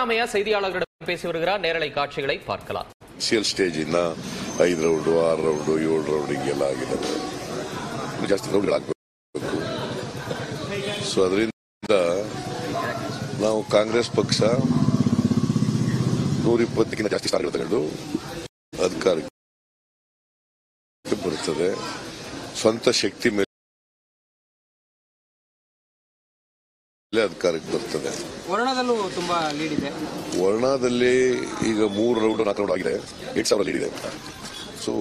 ಸಿದ್ದರಾಮಯ್ಯ செய்தியாளர்களிடம் பேசி வருகிறார் நேரலை காட்சிகளை பார்க்கலாம் ಇನಿಷಿಯಲ್ ಸ್ಟೇಜ್ ಇನ್ನ ಐದು ರೌಂಡು ಆರು ರೌಂಡು ಏಳು ರೌಂಡ್ ಹಿಂಗೆಲ್ಲ ಆಗಿದ್ದಾವೆ ಇನ್ನು ಜಾಸ್ತಿ ರೌಂಡ್ಗಳಾಗಬೇಕು ಸೊ ಅದರಿಂದ ನಾವು ಕಾಂಗ್ರೆಸ್ ಪಕ್ಷ ನೂರ ಇಪ್ಪತ್ತಕ್ಕಿಂತ ಜಾಸ್ತಿ ಸ್ಥಾನಗಳು ತಗೊಂಡು ಅಧಿಕಾರಕ್ಕೆ ಬರುತ್ತದೆ ಸ್ವಂತ ಶಕ್ತಿ ಮೇಲೆ ಅಧಿಕಾರಕ್ಕೆ ಬರ್ತದೆ ವರ್ಣದಲ್ಲೂ ತುಂಬಾ ಲೀಡ್ ಇದೆ ವರ್ಣದಲ್ಲಿ ಈಗ ಮೂರು ರೌಂಡ್ ನಾಲ್ಕು ರೌಂಡ್ ಆಗಿದೆ ಎಂಟು ಸಾವಿರ ಲೀಡ್ ಇದೆ ಸೊ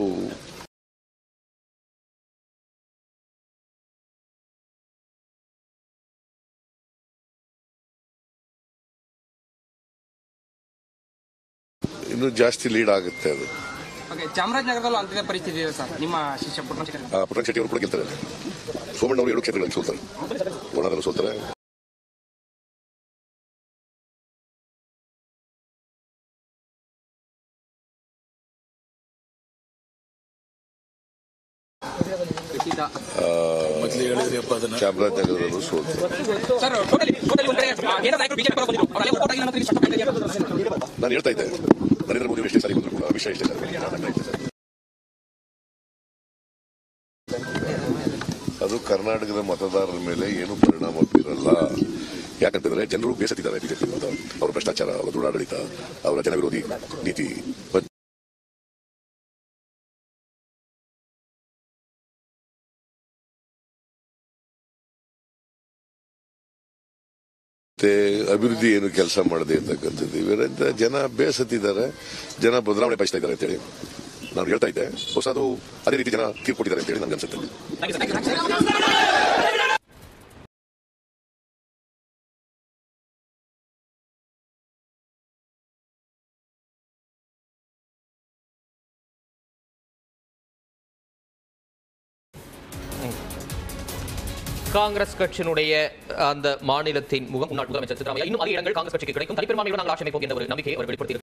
ಇನ್ನು ಜಾಸ್ತಿ ಲೀಡ್ ಆಗುತ್ತೆ ಅದು ಓಕೆ ಚಾಮರಾಜನಗರದಲ್ಲೂ ಅಂತಿದೆ ಪರಿಸ್ಥಿತಿ ಇದೆ ಸರ್ ನಿಮ್ಮ ಶಿಷ್ಯ ಪುಟ್ಟ ಆ, ಪುಟ್ಟಣ್ಣ ಶೆಟ್ಟಿ ಅವರು ಕೂಡ ಗೆಲ್ತಾರೆ ಸೋಮಣ್ಣ ಅವರು ಎರಡು ಕ್ಷೇತ್ರಗಳಲ್ಲಿ ಸೋಲ್ತಾರೆ ವರ್ಣದಲ್ಲಿ ಸೋಲ್ತಾರೆ ಆ, ಚಾಮರಾಜನಗರದಲ್ಲೂ ಸೋಲ್ತಾರೆ ಸರ್ ಟೋಟಲಿ ಟೋಟಲಿ ಒಂದ್ ಕಡೆ ಆ, ಕೇಂದ್ರ ನಾಯಕರು ಬಿಜೆಪಿ ಪರ ಬಂದಿದ್ರು ಅವ್ರು ಎಲ್ಲ vote ಆಗಿಲ್ಲ ಅನ್ನೋದು ಸ್ಪಷ್ಟಪಡಿಸಿದ್ದಾರೆ. ನಾನು ಹೇಳ್ತಾ ಇದ್ದೆ ನರೇಂದ್ರ ಮೋದಿ ಎಷ್ಟೇ ಸಾರಿ ಬಂದ್ರು ಕೂಡ ಅಮಿತ್ ಶಾ ಎಷ್ಟೇ ಸಾರಿ ಬಂದ್ರು. ಅದು ಕರ್ನಾಟಕದ ಮತದಾರರ ಮೇಲೆ ಏನು ಪರಿಣಾಮ ಬೀರಲ್ಲ ಯಾಕಂತಂದ್ರೆ ಜನರು ಬೇಸತ್ತಿದ್ದಾರೆ ಬಿಜೆಪಿ ವಿರುದ್ಧ ಅವರ ಭ್ರಷ್ಟಾಚಾರ ಅವರ ದುರಾಡಳಿತ ಅವರ ಜನವಿರೋಧಿ ನೀತಿ ಮತ್ತೆ ಅಭಿವೃದ್ಧಿ ಏನು ಕೆಲಸ ಮಾಡದೆ ಅಂತಕ್ಕಂಥದ್ದು ಇವರಿಂದ ಜನ ಬೇಸತ್ತಿದ್ದಾರೆ ಜನ ಬದಲಾವಣೆ ಬಯಸ್ತಾ ಇದ್ದಾರೆ ಅಂತೇಳಿ ನಾನು ಹೇಳ್ತಾ ಇದ್ದೆ ಹೊಸ ಅದು ಅದೇ ರೀತಿ ಜನ ತೀರ್ಪು ಕೊಟ್ಟಿದ್ದಾರೆ ಅಂತೇಳಿ ನನ್ಗೆ ಅನ್ಸುತ್ತೆ காங்கிரஸ் கட்சியினுடைய அந்த மாநிலத்தின் முகம் முன்னாள் முதலமைச்சர் சித்தராமையா இன்னும் அதிக இடங்கள் காங்கிரஸ் கட்சிக்கு கிடைக்கும் தனிப்பெரும்பான்மையுடன் நாங்கள் ஆட்சி அமைப்போம் என்ற ஒரு நம்பிக்கையை அவர் வெளிப்படுத்தி